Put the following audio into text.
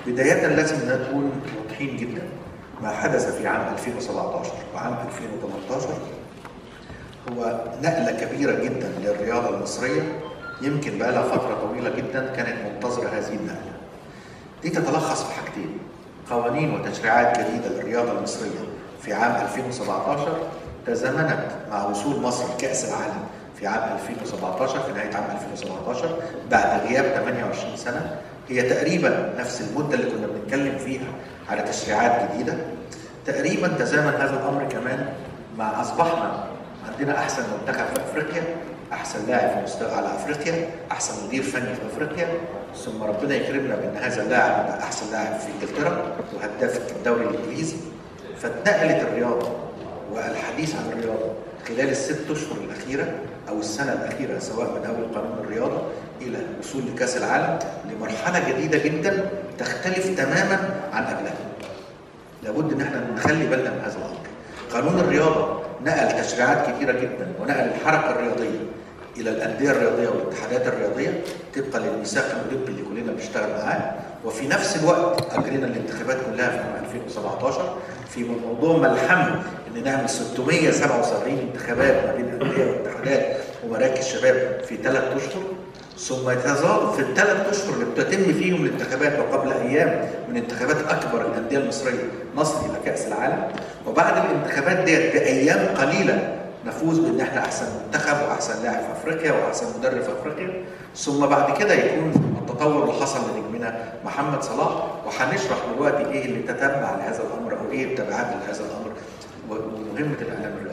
بداية لازم نكون واضحين جدا ما حدث في عام 2017 وعام 2018 هو نقلة كبيرة جدا للرياضة المصرية يمكن بقى لها فترة طويلة جدا كانت منتظرة هذه النقلة. دي تتلخص في حاجتين قوانين وتشريعات جديدة للرياضة المصرية في عام 2017 تزامنت مع وصول مصر لكأس العالم في عام 2017 في نهاية عام 2017 بعد غياب 28 سنة هي تقريبا نفس المدة اللي كنا بنتكلم فيها على تشريعات جديدة تقريبا تزامن هذا الأمر كمان مع أصبحنا عندنا أحسن منتخب في أفريقيا أحسن لاعب في مستوى على أفريقيا أحسن مدير فني في أفريقيا ثم ربنا يكرمنا بأن هذا اللاعب يبقى أحسن لاعب في إنجلترا وهداف الدوري الإنجليزي فاتنقلت الرياضة والحديث عن الرياضة خلال الست أشهر الأخيرة أو السنة الأخيرة سواء من أول قانون الرياضة إلى وصول لكأس العالم لمرحلة جديدة جدا تختلف تماما عن قبلها. لابد إن احنا نخلي بالنا من هذا الأمر. قانون الرياضة نقل تشريعات كثيرة جدا ونقل الحركة الرياضية إلى الأندية الرياضية والاتحادات الرياضية طبقا للميثاق الأولمبي اللي كلنا بنشتغل معاه وفي نفس الوقت أجرينا الانتخابات كلها في عام 2017 في موضوع ملحمه ان نعمل 677 انتخابات ما بين انديه واتحادات ومراكز شباب في ثلاث اشهر ثم يتظاهر في الثلاث اشهر اللي بتتم فيهم الانتخابات وقبل ايام من انتخابات اكبر الانديه المصريه نصل الى كاس العالم وبعد الانتخابات ديت بايام قليله نفوز بان احنا احسن منتخب واحسن لاعب في افريقيا واحسن مدرب في افريقيا ثم بعد كده يكون التطور اللي حصل لنجمنا محمد صلاح وهنشرح دلوقتي ايه اللي تتبع لهذا الامر او ايه التبعات لهذا الامر ومهمه الاعلام الرياضي